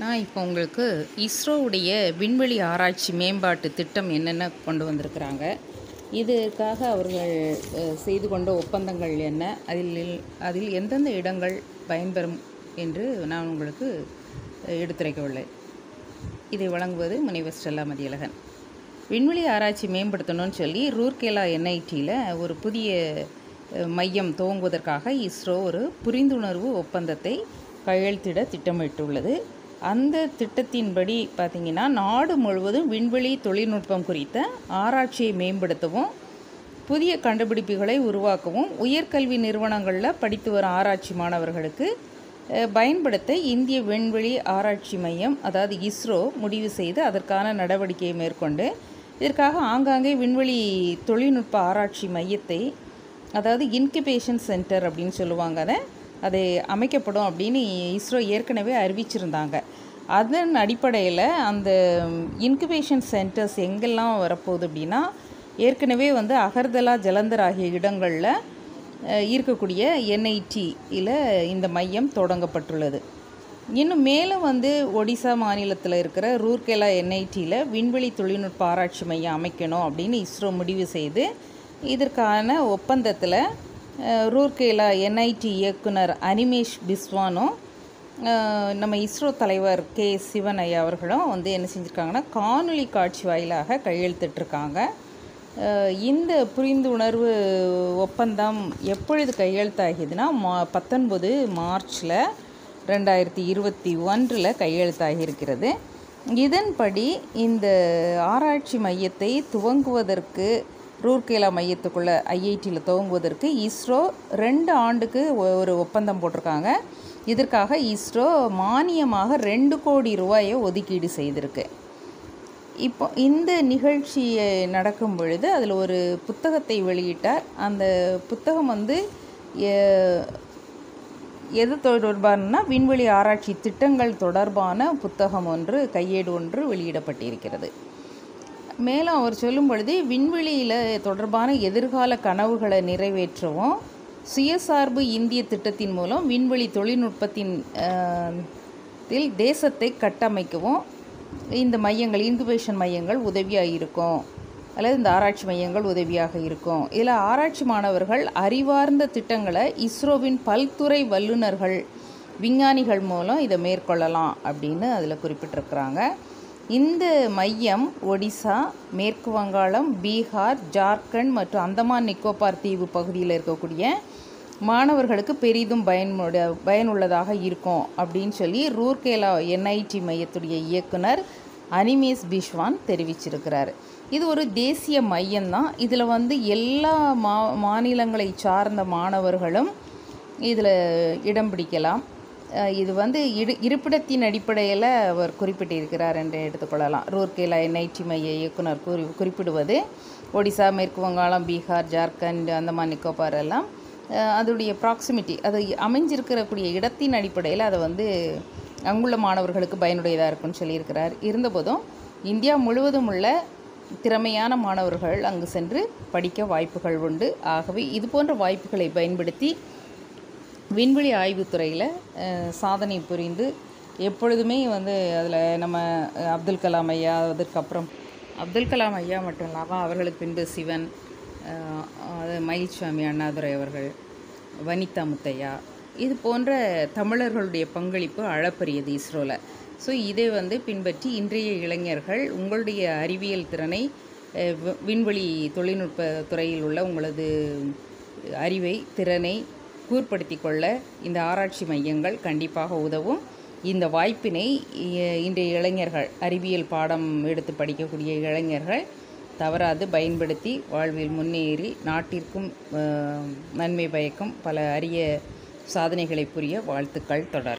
நான் இப்போ உங்களுக்கு இஸ்ரோவுடைய விண்வெளி ஆராய்ச்சி மேம்பாட்டு திட்டம் என்னென்ன கொண்டு வந்திருக்கிறாங்க இதற்காக அவர்கள் அஹ், செய்து கொண்ட ஒப்பந்தங்கள் என்ன அதில் அதில் எந்தெந்த இடங்கள் பயன்பெறும் என்று நான் உங்களுக்கு அஹ், எடுத்துரைக்க உள்ளேன் இதை வழங்குவது முனைவர் ஸ்டெல்லா மதியழகன் விண்வெளி ஆராய்ச்சி மேம்படுத்தணும்னு சொல்லி ரூர்கேலா என்ஐடியில் ஒரு புதிய அஹ், மையம் துவங்குவதற்காக இஸ்ரோ ஒரு புரிந்துணர்வு ஒப்பந்தத்தை கையெழுத்திட திட்டமிட்டுள்ளது அந்த திட்டத்தின்படி பார்த்திங்கன்னா நாடு முழுவதும் விண்வெளி தொழில்நுட்பம் குறித்த ஆராய்ச்சியை மேம்படுத்தவும் புதிய கண்டுபிடிப்புகளை உருவாக்கவும் உயர்கல்வி நிறுவனங்களில் படித்து வரும் ஆராய்ச்சி மாணவர்களுக்கு அஹ், பயன்படுத்த இந்திய விண்வெளி ஆராய்ச்சி மையம் அதாவது இஸ்ரோ முடிவு செய்து அதற்கான நடவடிக்கையை மேற்கொண்டு இதற்காக ஆங்காங்கே விண்வெளி தொழில்நுட்ப ஆராய்ச்சி மையத்தை அதாவது இன்குபேஷன் சென்டர் அப்படின்னு சொல்லுவாங்க அதை அது அமைக்கப்படும் அப்படின்னு இஸ்ரோ ஏற்கனவே அறிவிச்சிருந்தாங்க அதன் அடிப்படையில் அந்த இன்குபேஷன் சென்டர்ஸ் எங்கெல்லாம் வரப்போகுது அப்படின்னா ஏற்கனவே வந்து அகர்தலா ஜலந்தர் ஆகிய இடங்களில் அஹ், இருக்கக்கூடிய என்ஐடியில் இந்த மையம் தொடங்கப்பட்டுள்ளது இன்னும் மேலும் வந்து ஒடிசா மாநிலத்தில் இருக்கிற ரூர்கேலா என்ஐடியில் விண்வெளி தொழில்நுட்ப ஆராய்ச்சி மையம் அமைக்கணும் அப்படின்னு இஸ்ரோ முடிவு செய்து இதற்கான ஒப்பந்தத்தில் அஹ், ரூர்கேலா என்ஐடி இயக்குனர் அனிமேஷ் பிஸ்வானும் அஹ், நம்ம இஸ்ரோ தலைவர் கே சிவன் ஐயா அவர்களும் வந்து என்ன செஞ்சுருக்காங்கன்னா காணொளி காட்சி வாயிலாக கையெழுத்திட்டிருக்காங்க அஹ், இந்த புரிந்துணர்வு ஒப்பந்தம் எப்பொழுது கையெழுத்தாகியதுன்னா மா பத்தொன்பது மார்ச்சில் ரெண்டாயிரத்தி இருபத்தி ஒன்றில் கையெழுத்தாகியிருக்கிறது இதன்படி இந்த ஆராய்ச்சி மையத்தை துவங்குவதற்கு ரூர்கேலா மையத்துக்குள்ளே ஐஐடியில் துவங்குவதற்கு இஸ்ரோ ரெண்டு ஆண்டுக்கு ஒ- ஒரு ஒப்பந்தம் போட்டிருக்காங்க இதற்காக இஸ்ரோ மானியமாக ரெண்டு கோடி ரூபாயை ஒதுக்கீடு செய்திருக்கு இப்போ இந்த நிகழ்ச்சி நடக்கும் பொழுது அதில் ஒரு புத்தகத்தை வெளியிட்டார் அந்த புத்தகம் வந்து எ- எது தொடர்பானா விண்வெளி ஆராய்ச்சி திட்டங்கள் தொடர்பான புத்தகம் ஒன்று கையேடு ஒன்று வெளியிடப்பட்டிருக்கிறது மேலும் அவர் சொல்லும் பொழுது விண்வெளியில் தொடர்பான எதிர்கால கனவுகளை நிறைவேற்றவும் சுயசார்பு இந்திய திட்டத்தின் மூலம் விண்வெளி தொழில்நுட்பத்தின் அஹ், தில் தேசத்தை கட்டமைக்கவும் இந்த மையங்கள் இன்குபேஷன் மையங்கள் உதவியாக இருக்கும் அல்லது இந்த ஆராய்ச்சி மையங்கள் உதவியாக இருக்கும் இதில் ஆராய்ச்சி மாணவர்கள் அறிவார்ந்த திட்டங்களை இஸ்ரோவின் பல்துறை வல்லுநர்கள் விஞ்ஞானிகள் மூலம் இதை மேற்கொள்ளலாம் அப்படின்னு அதில் குறிப்பிட்டிருக்கிறாங்க இந்த மையம் ஒடிசா மேற்கு வங்காளம் பீகார் ஜார்க்கண்ட் மற்றும் அந்தமான் நிக்கோபார் தீவு பகுதியில் இருக்கக்கூடிய மாணவர்களுக்கு பெரிதும் பயனுட பயனுள்ளதாக இருக்கும் அப்படின்னு சொல்லி ரூர்கேலா என்ஐடி மையத்துடைய இயக்குனர் அனிமேஷ் பிஷ்வான் தெரிவிச்சிருக்கிறார் இது ஒரு தேசிய மையம்தான் இதில் வந்து எல்லா மா மாநிலங்களை சார்ந்த மாணவர்களும் இதில் இடம் பிடிக்கலாம் அஹ் இது வந்து இடு இருப்பிடத்தின் அடிப்படையில் அவர் குறிப்பிட்டிருக்கிறார் என்று எடுத்துக்கொள்ளலாம் ரூர்கேலா என்ஐடி மைய இயக்குனர் கூறி குறிப்பிடுவது ஒடிசா மேற்கு வங்காளம் பீகார் ஜார்க்கண்ட் அந்தமான் நிக்கோபார் எல்லாம் அஹ் அதோடைய ப்ராக்சிமிட்டி அது அமைஞ்சிருக்கிறக்கூடிய இடத்தின் அடிப்படையில் அதை வந்து அங்குள்ள மாணவர்களுக்கு பயனுடையதாக இருக்கும்னு சொல்லியிருக்கிறார் இருந்தபோதும் இந்தியா முழுவதும் உள்ள திறமையான மாணவர்கள் அங்கு சென்று படிக்க வாய்ப்புகள் உண்டு ஆகவே இது போன்ற வாய்ப்புகளை பயன்படுத்தி விண்வெளி ஆய்வுத்துறையில் அஹ், சாதனை புரிந்து எப்பொழுதுமே வந்து அதில் நம்ம அஹ், அப்துல் கலாம் ஐயா அதற்கப்புறம் அப்துல் கலாம் ஐயா மட்டும் இல்லாமல் அவர்களுக்கு பின்பு சிவன் அஹ், அது மயில்சாமி அண்ணாதுரை அவர்கள் வனிதா முத்தையா இது போன்ற தமிழர்களுடைய பங்களிப்பு அளப்பரியது இஸ்ரோவில் ஸோ இதை வந்து பின்பற்றி இன்றைய இளைஞர்கள் உங்களுடைய அறிவியல் திறனை அஹ், வி- விண்வெளி தொழில்நுட்ப துறையில் உள்ள உங்களது அறிவை திறனை கூர்ப்படுத்தி கொள்ள இந்த ஆராய்ச்சி மையங்கள் கண்டிப்பாக உதவும் இந்த வாய்ப்பினை இ- இன்றைய இளைஞர்கள் அறிவியல் பாடம் எடுத்து படிக்கக்கூடிய இளைஞர்கள் தவறாது பயன்படுத்தி வாழ்வில் முன்னேறி நாட்டிற்கும் அஹ், நன்மை பயக்கும் பல அரிய சாதனைகளை புரிய வாழ்த்துக்கள் தொடர்